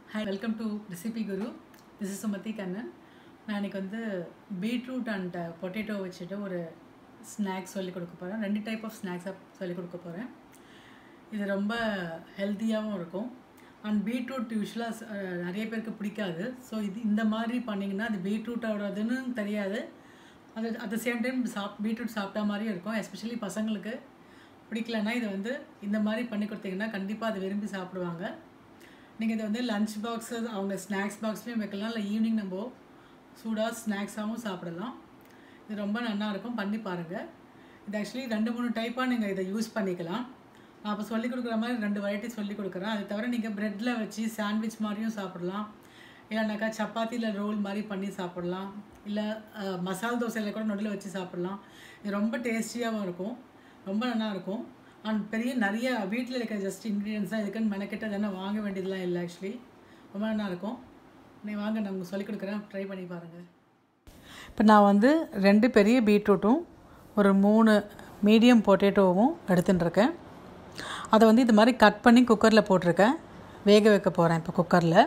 hi welcome to recipe guru this is Sumathi Kannan நான் இன்னைக்கு வந்து பீட்ரூட் அண்ட் பொட்டேட்டோ வச்சுட்டு ஒரு ஸ்நாக்ஸ் சொல்லிக் கொடுக்க போகிறேன் ரெண்டு டைப் ஆஃப் ஸ்நாக்ஸாக சொல்லிக் கொடுக்க போகிறேன் இது ரொம்ப ஹெல்த்தியாகவும் இருக்கும் அண்ட் பீட்ரூட் யூஸ்வலாக நிறைய பேருக்கு பிடிக்காது ஸோ இது இந்த மாதிரி பண்ணிங்கன்னா அது பீட்ரூட்டோடதுன்னு தெரியாது அது அட் த சேம் டைம் சாப் பீட்ரூட் சாப்பிட்டா மாதிரியும் இருக்கும் எஸ்பெஷலி பசங்களுக்கு பிடிக்கலன்னா இதை வந்து இந்த மாதிரி பண்ணி கொடுத்தீங்கன்னா கண்டிப்பாக அதை விரும்பி சாப்பிடுவாங்க நீங்கள் இதை வந்து லஞ்ச் பாக்ஸு அவங்க ஸ்நாக்ஸ் பாக்ஸ்லேயும் வைக்கலாம் இல்லை ஈவினிங் நம்ம சூடாக ஸ்நாக்ஸாகவும் சாப்பிடலாம் இது ரொம்ப நல்லா இருக்கும் பண்ணி பாருங்கள் இது ஆக்சுவலி ரெண்டு மூணு டைப்பாக நீங்கள் இதை யூஸ் பண்ணிக்கலாம் நான் இப்போ சொல்லிக் கொடுக்குற மாதிரி ரெண்டு வெரைட்டி சொல்லிக் கொடுக்குறேன் அது தவிர நீங்கள் ப்ரெட்டில் வச்சு சாண்ட்விச் மாதிரியும் சாப்பிடலாம் இல்லைனாக்கா சப்பாத்தியில் ரோல் மாதிரி பண்ணி சாப்பிடலாம் இல்லை மசால் தோசையில் கூட நடுவில் வச்சு சாப்பிடலாம் இது ரொம்ப டேஸ்டியாகவும் இருக்கும் ரொம்ப நல்லா இருக்கும் அண்ட் பெரிய நிறைய வீட்டில் இருக்கிற ஜஸ்ட் இன்க்ரீடியன்ஸ் தான் இதுக்குன்னு மெனக்கிட்ட தானே வாங்க வேண்டியதெல்லாம் இல்லை ஆக்சுவலி ரொம்ப நல்லா இருக்கும் நீ வாங்க நான் உங்களுக்கு சொல்லிக் கொடுக்குறேன் ட்ரை பண்ணி பாருங்கள் இப்போ நான் வந்து ரெண்டு பெரிய பீட்ரூட்டும் ஒரு மூணு மீடியம் பொட்டேட்டோவும் எடுத்துட்டுருக்கேன் அதை வந்து இது மாதிரி கட் பண்ணி குக்கரில் போட்டிருக்கேன் வேக வைக்க போகிறேன் இப்போ குக்கரில்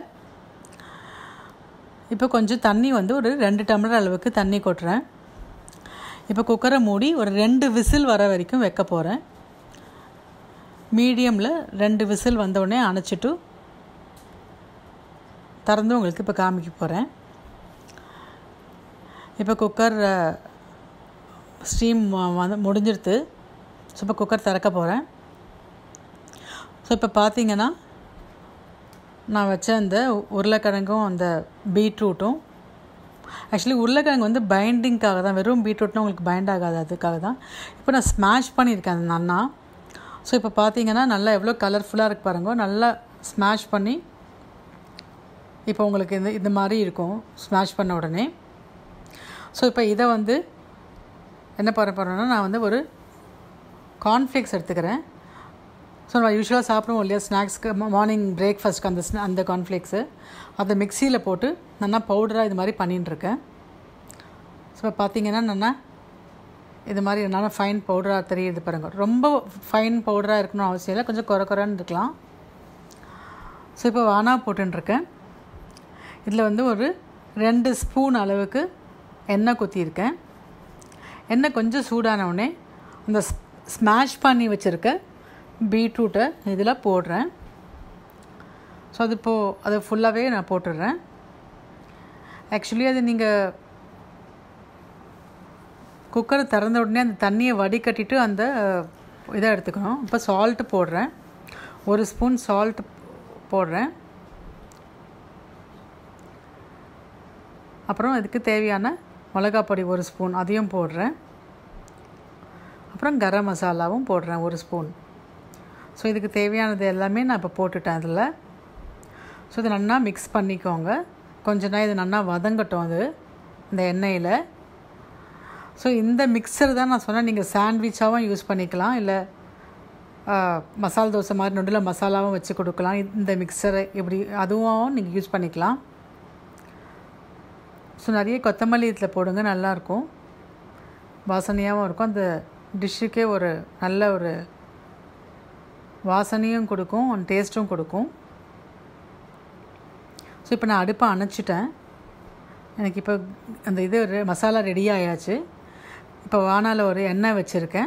இப்போ கொஞ்சம் தண்ணி வந்து ஒரு ரெண்டு டம்ளர் அளவுக்கு தண்ணி கொட்டுறேன் இப்போ குக்கரை மூடி ஒரு ரெண்டு விசில் வர வரைக்கும் வைக்க போகிறேன் மீடியமில் ரெண்டு விசில் வந்தோடனே அணைச்சிட்டு திறந்து உங்களுக்கு இப்போ காமிக்க போகிறேன் இப்போ குக்கர் ஸ்டீம் வந்து முடிஞ்சிருது ஸோ இப்போ குக்கர் திறக்க போகிறேன் ஸோ இப்போ பார்த்தீங்கன்னா நான் வச்ச அந்த உருளைக்கிழங்கும் அந்த பீட்ரூட்டும் ஆக்சுவலி உருளைக்கிழங்கு வந்து பைண்டிங்காக தான் வெறும் பீட்ரூட்னா உங்களுக்கு பைண்ட் ஆகாது அதுக்காக தான் இப்போ நான் ஸ்மாஷ் பண்ணியிருக்கேன் அந்த நன்னா ஸோ இப்போ பார்த்தீங்கன்னா நல்லா எவ்வளோ கலர்ஃபுல்லாக இருக்கு பாருங்க நல்லா ஸ்மாஷ் பண்ணி இப்போ உங்களுக்கு இந்த இந்த மாதிரி இருக்கும் ஸ்மாஷ் பண்ண உடனே ஸோ இப்போ இதை வந்து என்ன பண்ண போகிறேன்னா நான் வந்து ஒரு கார்ன்ஃப்ளேக்ஸ் எடுத்துக்கிறேன் ஸோ நம்ம யூஸ்வலாக சாப்பிடுவோம் இல்லையா ஸ்நாக்ஸ்க்கு மார்னிங் பிரேக்ஃபாஸ்ட்க்கு அந்த அந்த கார்ன்ஃப்ளேக்ஸு அதை மிக்சியில் போட்டு நல்லா பவுடராக இது மாதிரி பண்ணிட்டுருக்கேன் ஸோ இப்போ பார்த்தீங்கன்னா நல்லா இது மாதிரி நல்லா ஃபைன் பவுடராக தெரியுது பாருங்க ரொம்ப ஃபைன் பவுடராக இருக்கணும் அவசியம் இல்லை கொஞ்சம் குறை குறைன்னு இருக்கலாம் ஸோ இப்போ வானா போட்டுருக்கேன் இதில் வந்து ஒரு ரெண்டு ஸ்பூன் அளவுக்கு எண்ணெய் குத்தியிருக்கேன் எண்ணெய் கொஞ்சம் சூடானவுடனே அந்த ஸ்மாஷ் பண்ணி வச்சுருக்க பீட்ரூட்டை இதில் போடுறேன் ஸோ அது இப்போது அதை ஃபுல்லாகவே நான் போட்டுடுறேன் ஆக்சுவலி அது நீங்கள் குக்கரை திறந்த உடனே அந்த தண்ணியை வடிகட்டிட்டு அந்த இதை எடுத்துக்கணும் இப்போ சால்ட்டு போடுறேன் ஒரு ஸ்பூன் சால்ட் போடுறேன் அப்புறம் இதுக்கு தேவையான மிளகாப் பொடி ஒரு ஸ்பூன் அதையும் போடுறேன் அப்புறம் கரம் மசாலாவும் போடுறேன் ஒரு ஸ்பூன் ஸோ இதுக்கு தேவையானது எல்லாமே நான் இப்போ போட்டுட்டேன் அதில் ஸோ இதை நல்லா மிக்ஸ் பண்ணிக்கோங்க கொஞ்ச நேரம் இது நல்லா வதங்கட்டும் அது இந்த எண்ணெயில் ஸோ இந்த மிக்சர் தான் நான் சொன்னேன் நீங்கள் சாண்ட்விச்சாகவும் யூஸ் பண்ணிக்கலாம் இல்லை மசால் தோசை மாதிரி நடுவில் மசாலாவும் வச்சு கொடுக்கலாம் இந்த மிக்சரை இப்படி அதுவும் நீங்கள் யூஸ் பண்ணிக்கலாம் ஸோ நிறைய கொத்தமல்லி இதில் போடுங்க நல்லாயிருக்கும் வாசனையாகவும் இருக்கும் அந்த டிஷ்ஷுக்கே ஒரு நல்ல ஒரு வாசனையும் கொடுக்கும் டேஸ்ட்டும் கொடுக்கும் ஸோ இப்போ நான் அடுப்பை அணைச்சிட்டேன் எனக்கு இப்போ அந்த இது மசாலா ரெடி ஆயாச்சு இப்போ வானால் ஒரு எண்ணெய் வச்சுருக்கேன்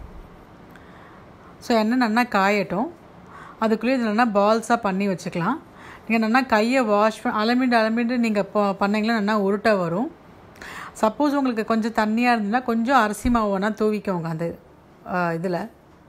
ஸோ எண்ணெய் நல்லா காயட்டும் அதுக்குள்ளேயே இது நல்லா பால்ஸாக பண்ணி வச்சுக்கலாம் நீங்கள் நல்லா கையை வாஷ் அலமிண்டு அலமிண்டு நீங்கள் இப்போ பண்ணிங்கன்னா நல்லா உருட்டை வரும் சப்போஸ் உங்களுக்கு கொஞ்சம் தண்ணியாக இருந்ததுன்னா கொஞ்சம் அரிசி மாவு வேணால் தூவிக்கோங்க அந்த இதில்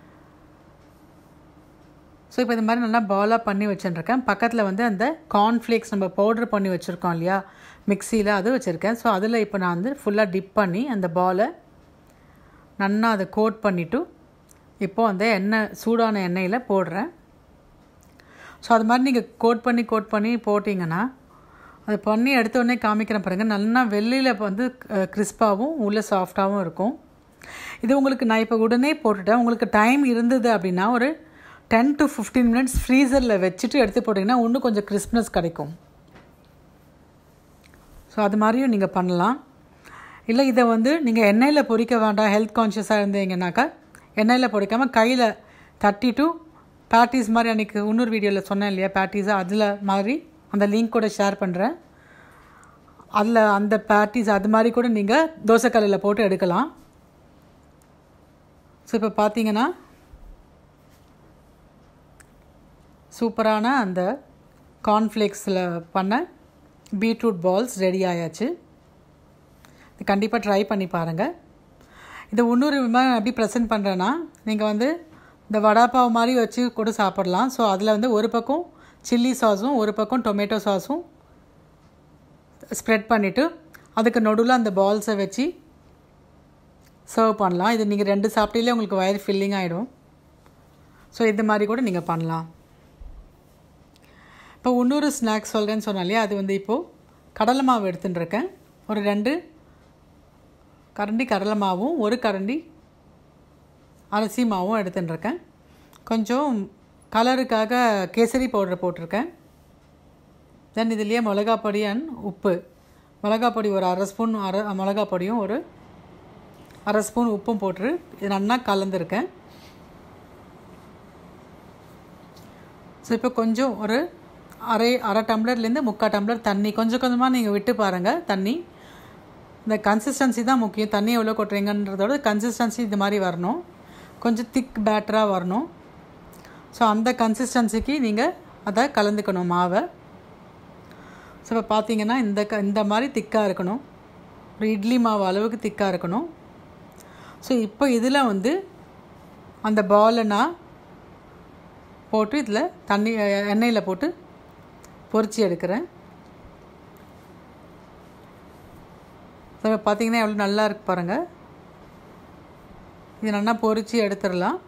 ஸோ இப்போ இந்த மாதிரி நல்லா பாலாக பண்ணி வச்சுருக்கேன் பக்கத்தில் வந்து அந்த கார்ன்ஃப்ளேக்ஸ் நம்ம பவுட்ரு பண்ணி வச்சுருக்கோம் இல்லையா மிக்சியில் அது வச்சுருக்கேன் ஸோ அதில் இப்போ நான் வந்து ஃபுல்லாக டிப் பண்ணி அந்த பாலை நல்லா அதை கோட் பண்ணிவிட்டு இப்போது அந்த எண்ணெய் சூடான எண்ணெயில் போடுறேன் ஸோ அது மாதிரி நீங்கள் கோட் பண்ணி கோட் பண்ணி போட்டிங்கன்னா அது பண்ணி எடுத்த உடனே காமிக்கிறேன் பாருங்கள் நல்லா வெளியில் வந்து கிறிஸ்பாகவும் உள்ளே சாஃப்டாகவும் இருக்கும் இது உங்களுக்கு நான் இப்போ உடனே போட்டுட்டேன் உங்களுக்கு டைம் இருந்தது அப்படின்னா ஒரு டென் டு ஃபிஃப்டீன் மினிட்ஸ் ஃப்ரீசரில் வச்சுட்டு எடுத்து போட்டிங்கன்னா இன்னும் கொஞ்சம் கிறிஸ்ப்னஸ் கிடைக்கும் ஸோ அது மாதிரியும் நீங்கள் பண்ணலாம் இல்லை இதை வந்து நீங்கள் எண்ணெயில் பொரிக்க வேண்டாம் ஹெல்த் கான்ஷியஸாக இருந்தீங்கன்னாக்கா எண்ணெயில் பொரிக்காமல் கையில் தட்டிட்டு பேட்டிஸ் மாதிரி அன்றைக்கி இன்னொரு வீடியோவில் சொன்னேன் இல்லையா பேட்டிஸாக அதில் மாதிரி அந்த லிங்க் கூட ஷேர் பண்ணுறேன் அதில் அந்த பேட்டிஸ் அது மாதிரி கூட நீங்கள் தோசைக்கல்லில் போட்டு எடுக்கலாம் ஸோ இப்போ பார்த்தீங்கன்னா சூப்பரான அந்த கார்ன்ஃப்ளேக்ஸில் பண்ண பீட்ரூட் பால்ஸ் ரெடி ஆயாச்சு இது கண்டிப்பாக ட்ரை பண்ணி பாருங்கள் இதை இன்னொரு விதமாக எப்படி ப்ரெசென்ட் பண்ணுறேன்னா நீங்கள் வந்து இந்த வடாப்பாவு மாதிரி வச்சு கூட சாப்பிட்லாம் ஸோ அதில் வந்து ஒரு பக்கம் சில்லி சாஸும் ஒரு பக்கம் டொமேட்டோ சாஸும் ஸ்ப்ரெட் பண்ணிவிட்டு அதுக்கு நடுவில் அந்த பால்ஸை வச்சு சர்வ் பண்ணலாம் இது நீங்கள் ரெண்டு சாப்பிட்டிலே உங்களுக்கு வயிறு ஃபில்லிங் ஆகிடும் ஸோ இது மாதிரி கூட நீங்கள் பண்ணலாம் இப்போ இன்னொரு ஸ்நாக்ஸ் சொல்கிறேன்னு சொன்னாலே அது வந்து இப்போது கடலை மாவு எடுத்துன்னு இருக்கேன் ஒரு ரெண்டு கரண்டி கடலை மாவும் ஒரு கரண்டி அரிசி மாவும் எடுத்துன்னு இருக்கேன் கொஞ்சம் கலருக்காக கேசரி பவுடர் போட்டிருக்கேன் தென் இதுலேயே மிளகா பொடி அண்ட் உப்பு மிளகா பொடி ஒரு அரை ஸ்பூன் அரை மிளகா பொடியும் ஒரு அரை ஸ்பூன் உப்பும் போட்டு இது நல்லா கலந்துருக்கேன் ஸோ இப்போ கொஞ்சம் ஒரு அரை அரை டம்ளர்லேருந்து முக்கால் டம்ளர் தண்ணி கொஞ்சம் கொஞ்சமாக நீங்கள் விட்டு பாருங்கள் தண்ணி இந்த கன்சிஸ்டன்சி தான் முக்கியம் தண்ணி எவ்வளோ கொட்டுறீங்கன்றதோட கன்சிஸ்டன்சி இது மாதிரி வரணும் கொஞ்சம் திக் பேட்டராக வரணும் ஸோ அந்த கன்சிஸ்டன்சிக்கு நீங்கள் அதை கலந்துக்கணும் மாவை ஸோ இப்போ பார்த்தீங்கன்னா இந்த க இந்த மாதிரி திக்காக இருக்கணும் ஒரு இட்லி மாவு அளவுக்கு திக்காக இருக்கணும் ஸோ இப்போ இதில் வந்து அந்த பாலை நான் போட்டு இதில் தண்ணி எண்ணெயில் போட்டு பொரிச்சு எடுக்கிறேன் ஸோ இப்போ பார்த்தீங்கன்னா எவ்வளோ நல்லா இருக்கு பாருங்கள் இது நல்லா பொரிச்சு எடுத்துடலாம்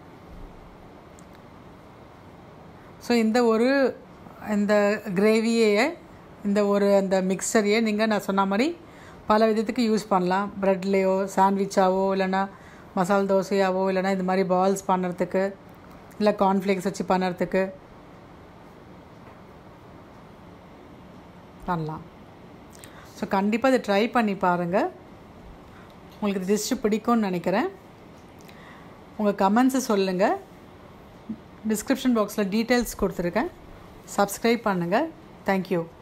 ஸோ இந்த ஒரு இந்த கிரேவியை இந்த ஒரு அந்த மிக்சரையே நீங்கள் நான் சொன்ன மாதிரி பல விதத்துக்கு யூஸ் பண்ணலாம் ப்ரெட்லேயோ சாண்ட்விச்சாவோ இல்லைன்னா மசால் தோசையாவோ இல்லைன்னா இந்த மாதிரி பால்ஸ் பண்ணுறதுக்கு இல்லை கார்ன்ஃப்ளேக்ஸ் வச்சு பண்ணுறதுக்கு பண்ணலாம் ஸோ கண்டிப்பாக இதை ட்ரை பண்ணி பாருங்கள் உங்களுக்கு இந்த டிஷ்ஷு பிடிக்கும்னு நினைக்கிறேன் உங்கள் கமெண்ட்ஸை சொல்லுங்கள் டிஸ்கிரிப்ஷன் பாக்ஸில் டீட்டெயில்ஸ் கொடுத்துருக்கேன் சப்ஸ்கிரைப் பண்ணுங்கள் தேங்க்யூ